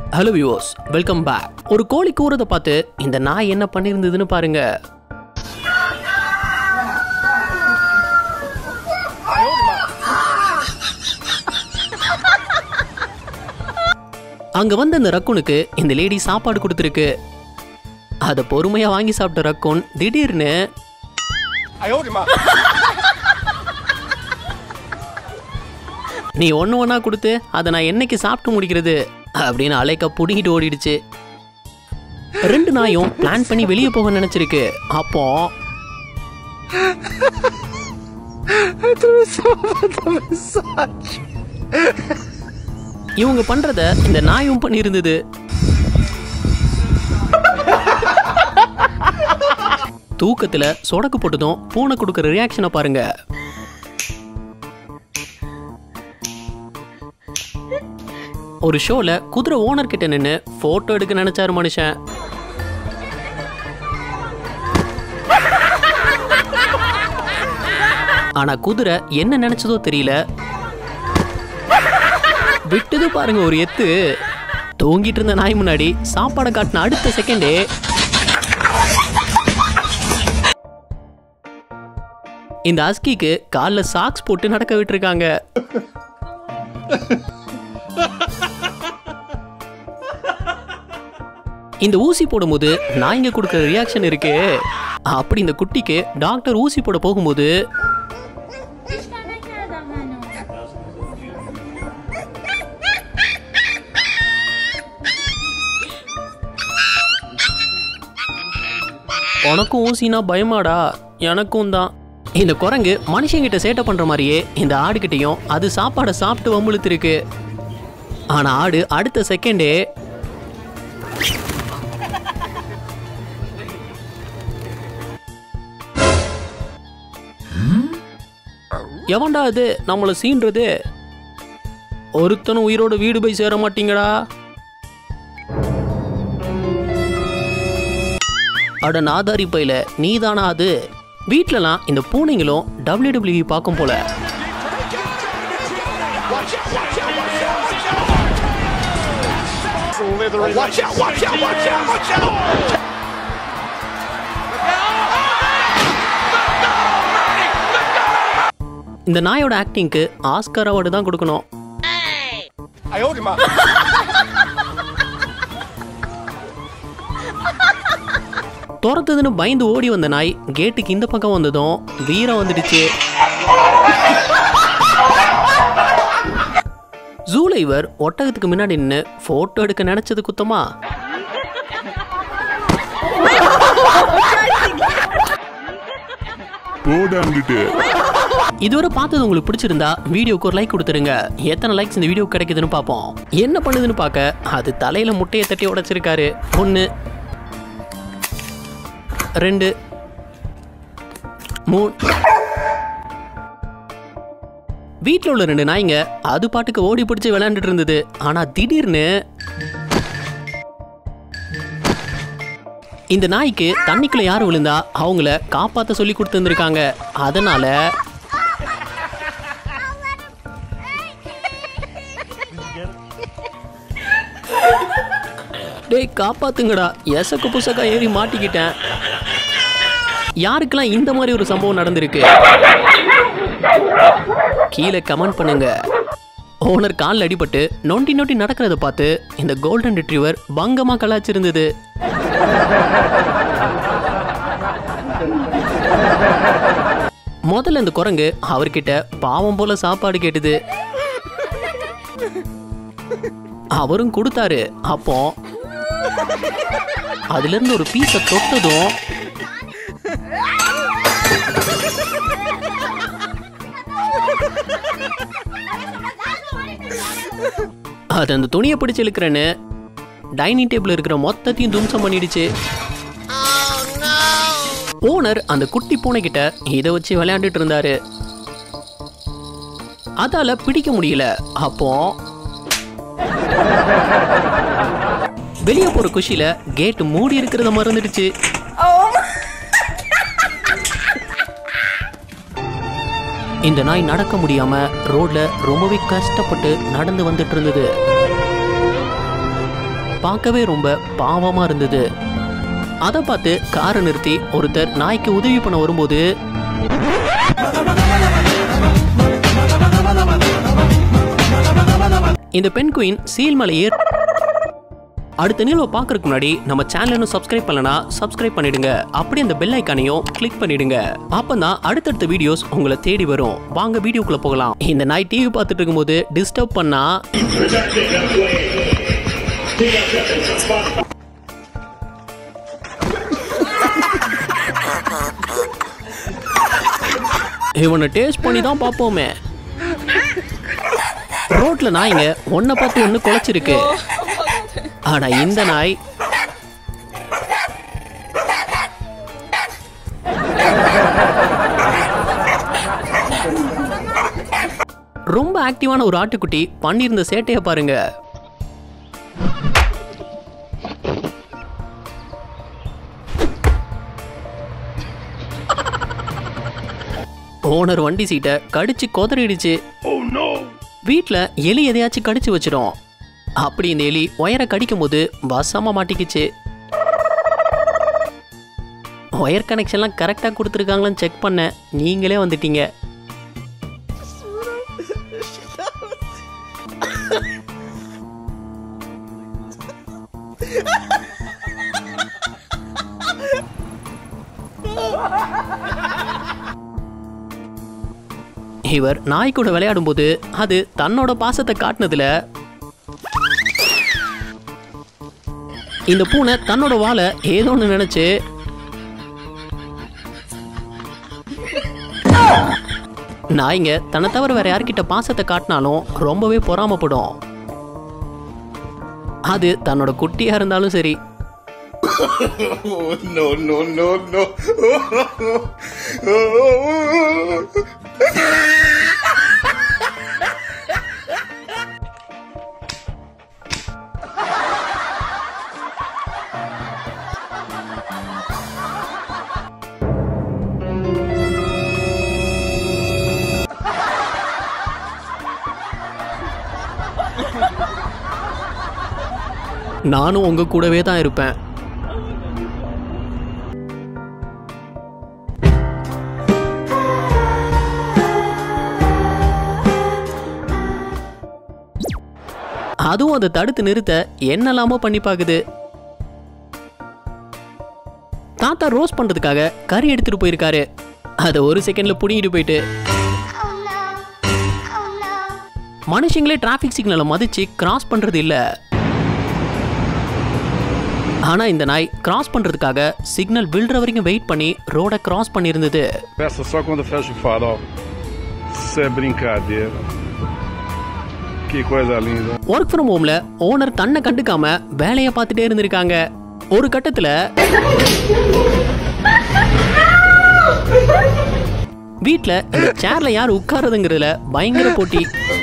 Hello viewers welcome back ஒரு கோழி கூறதை பார்த்து இந்த நாய் என்ன பண்ணியிருந்ததுன்னு பாருங்க அங்க வந்த அந்த ரக்குனுக்கு இந்த லேடி சாப்பாடு கொடுத்துருக்கு அதை பொறுமையா வாங்கி சாப்பிட்ட ரக்குன் திடீர்னு 哎呦我的妈！ நீ ஒன்று ஒன்றா கொடுத்து அதை நான் என்னைக்கு சாப்பிட்டு முடிக்கிறது அப்படின்னு அலைக்க புடுங்கிட்டு ஓடிடுச்சு ரெண்டு நாயும் பிளான் பண்ணி வெளியே போக நினைச்சிருக்கு அப்போ இவங்க பண்றத இந்த நாயும் பண்ணியிருந்தது தூக்கத்துல சொடக்கு போட்டதும் பூனை கொடுக்குற ரியாக்ஷனை பாருங்க ஒரு ஷோல குதிரை ஓனர் கிட்ட நின்று போட்டோ எடுக்க நினைச்சாரு மனுஷன் ஆனா குதிரை என்ன நினைச்சதோ தெரியல விட்டது பாருங்க ஒரு எத்து தூங்கிட்டு இருந்த நாய் முன்னாடி சாப்பாடை காட்டின அடுத்த செகண்டே இந்த அஸ்கிக்கு கால்ல சாக்ஸ் போட்டு நடக்க விட்டுருக்காங்க இந்த ஊசி போடும்போது நாய்ங்க கொடுக்குற ரியாக்ஷன் இருக்கு அப்படி இந்த குட்டிக்கு டாக்டர் ஊசி போட போகும்போது اشکال نکردم منو உனக்கும் ஊசினா பயமாடா எனக்கும் தான் இந்த குரங்கு மனுஷங்கிட்ட சேட்டை பண்ற மாதிரியே இந்த ஆடுகிட்டையும் அது சாப்பாடை சாப்பிட்டு வம்புழுத்திருக்கு ஆனா ஆடு அடுத்த செகண்டே எவன்டா அது நம்மளை சீன்றது ஒருத்தனும் உயிரோட வீடு போய் சேர மாட்டீங்கடா அட நாதாரி பையில நீதானா அது வீட்லலாம் இந்த பூனைங்களும் டபிள்யூ பார்க்கும் போல Slithery. Watch out! Watch out! Watch out! Watch out! இந்த நாயோட ஆக்டிங்க்கு ஆஸ்கர் அவார்டு தான் கொடுக்கணும் 哎呦我的妈！ துரத்துதுன்னு பயந்து ஓடி வந்த நாய் கேட்டுக்கு இந்த பக்கம் வந்ததும் வீரம் வந்துடுச்சு ஜூல இவர் ஒட்டகத்துக்கு முன்னாடி நின்று போட்டோ எடுக்க நினைச்சது குத்தமா போடாண்டுட்டு இதுவரை பார்த்தது உங்களுக்கு பிடிச்சிருந்தா வீடியோக்கு ஒரு லைக் கொடுத்துருங்க எத்தனை லைக்ஸ் இந்த வீடியோ கிடைக்குதுன்னு பார்ப்போம் என்ன பண்ணுதுன்னு பார்க்க அது தலையில முட்டையை தட்டி உடைச்சிருக்காரு ஒன்று ரெண்டு மூணு வீட்டில் உள்ள ரெண்டு நாய்ங்க அது பாட்டுக்கு ஓடி பிடிச்சி விளையாண்டுட்டு இருந்தது ஆனா திடீர்னு இந்த நாய்க்கு தண்ணிக்குள்ள யார் விழுந்தா அவங்கள காப்பாத்த சொல்லி கொடுத்துருந்துருக்காங்க அதனால டேய் காப்பாத்துங்கடா எசக்கு புசக்கா ஏறி மாட்டிக்கிட்டேன் யாருக்கெல்லாம் இந்த மாதிரி ஒரு சம்பவம் நடந்திருக்கு கீழே கமெண்ட் பண்ணுங்க ஓனர் காலில் அடிபட்டு நொண்டி நொண்டி நடக்கிறத பார்த்து இந்த கோல்டன் ரிட்ரீவர் பங்கமா கலாச்சிருந்தது முதல்ல இந்த குரங்கு அவர்கிட்ட பாவம் போல சாப்பாடு கேட்டுது அவரும் கொடுத்தாரு அப்போ அதுல இருந்து ஒரு பீஸை தொட்டதும் அது அந்த துணியை பிடிச்சு இழுக்கிறேன்னு டைனிங் டேபிள் இருக்கிற மொத்தத்தையும் தும்சம் பண்ணிடுச்சு ஓனர் அந்த குட்டி பூனை கிட்ட இதை வச்சு விளையாண்டுட்டு இருந்தாரு அதால பிடிக்க முடியல அப்போ வெளியே போற குஷியில கேட் மூடி இருக்கிறத மறந்துடுச்சு இந்த நாய் நடக்க முடியாம ரோட்ல ரொம்பவே கஷ்டப்பட்டு நடந்து வந்துட்டு இருந்தது பார்க்கவே ரொம்ப பாவமா இருந்தது அதை பார்த்து காரை நிறுத்தி ஒருத்தர் நாய்க்கு உதவி பண்ண வரும்போது இந்த பெண் குயின் சீல் மலை ஏற் அடுத்த நிகழ்வை பார்க்கறதுக்கு முன்னாடி நம்ம சேனல் இன்னும் சப்ஸ்கிரைப் பண்ணலனா சப்ஸ்கிரைப் பண்ணிடுங்க அப்படியே அந்த பெல் ஐக்கானையும் கிளிக் பண்ணிடுங்க அப்பதான் அடுத்தடுத்த வீடியோஸ் உங்களை தேடி வரும் வாங்க வீடியோக்குள்ள போகலாம் இந்த நாய் டிவி பார்த்துட்டு இருக்கும்போது டிஸ்டர்ப் பண்ணா இவனை டேஸ்ட் பண்ணி தான் பார்ப்போமே ரோட்ல நாய்ங்க ஒன்றை பார்த்து ஒன்று குலைச்சிருக்கு ஆனா இந்த நாய் ரொம்ப ஆக்டிவான ஒரு ஆட்டுக்குட்டி பண்ணியிருந்த சேட்டையை பாருங்க ஓனர் வண்டி சீட்டை கடிச்சு கொதறிடுச்சு வீட்டில் எலி எதையாச்சும் கடிச்சு வச்சிடும் அப்படி இந்த எலி ஒயரை கடிக்கும் போது வசமா மாட்டிக்கிச்சு ஒயர் கனெக்ஷன்லாம் கரெக்டாக கொடுத்துருக்காங்களான்னு செக் பண்ணேன் நீங்களே வந்துட்டீங்க இவர் நாய் கூட விளையாடும்போது அது தன்னோட பாசத்தை காட்டினதுல இந்த பூனை தன்னோட வாழை ஏதோ ஒன்று நினைச்சு நாய்ங்க தன்னை தவிர வேற யார்கிட்ட பாசத்தை காட்டினாலும் ரொம்பவே பொறாமப்படும் அது தன்னோட குட்டியா இருந்தாலும் சரி Oh, no, no, no, no. நானும் உங்க கூடவே தான் இருப்பேன் அதுவும் அதை தடுத்து நிறுத்த என்னெல்லாமோ பண்ணி பாக்குது தாத்தா ரோஸ் பண்றதுக்காக கறி எடுத்துட்டு போயிருக்காரு அதை ஒரு செகண்ட்ல புடிங்கிட்டு போயிட்டு Oh no. Oh no. மனுஷங்களே டிராஃபிக் சிக்னலை மதிச்சு கிராஸ் பண்றது இல்ல ஆனா இந்த நாய் கிராஸ் பண்றதுக்காக சிக்னல் விழுற வரைக்கும் வெயிட் பண்ணி ரோட கிராஸ் பண்ணியிருந்தது Peça só quando fecha o farol. Isso é brincadeira. Que coisa linda. Work from ஹோம்ல ஓனர் தன்னை கண்டுக்காம வேலையை பார்த்துட்டே இருந்திருக்காங்க ஒரு கட்டத்துல வீட்ல இந்த சேர்ல யார் உட்காருதுங்கிறதுல பயங்கர போட்டி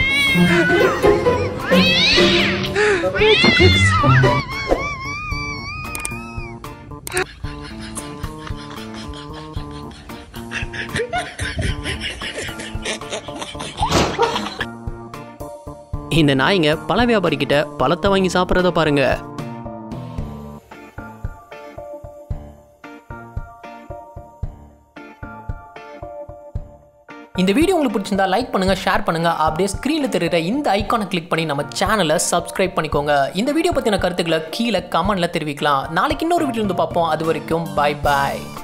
இந்த நாய்ங்க பழ வியாபாரி கிட்ட பழத்தை வாங்கி சாப்பிட்றத பாருங்க இந்த வீடியோ உங்களுக்கு பிடிச்சிருந்தா லைக் பண்ணுங்க ஷேர் பண்ணுங்க அப்படியே ஸ்க்ரீனில் தெரியுற இந்த ஐக்கானை கிளிக் பண்ணி நம்ம சேனலை சப்ஸ்கிரைப் பண்ணிக்கோங்க இந்த வீடியோ பற்றின கருத்துக்களை கீழே கமெண்ட்ல தெரிவிக்கலாம் நாளைக்கு இன்னொரு வீடியோ வந்து பார்ப்போம் அது வரைக்கும் பை பாய்